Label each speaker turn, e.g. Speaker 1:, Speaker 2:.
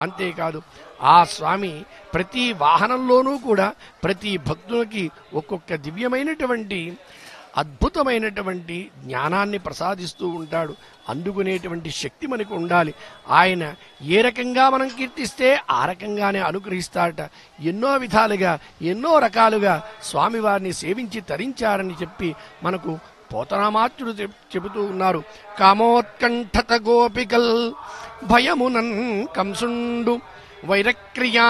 Speaker 1: అంతేకాదు ఆ స్వామి ప్రతి వాహనంలోనూ కూడా ప్రతి భక్తునికి ఒక్కొక్క దివ్యమైనటువంటి అద్భుతమైనటువంటి జ్ఞానాన్ని ప్రసాదిస్తూ ఉంటాడు అందుకునేటువంటి శక్తి మనకు ఉండాలి ఆయన ఏ రకంగా మనం కీర్తిస్తే ఆ రకంగానే అనుగ్రహిస్తాడట ఎన్నో విధాలుగా ఎన్నో రకాలుగా స్వామివారిని సేవించి తరించారని చెప్పి మనకు పోతనామాత్యుడు చెప్- చెబుతూ ఉన్నారు కామోత్కంఠత గోపికల్ భయమునన్ కంసుండు వైరక్రియా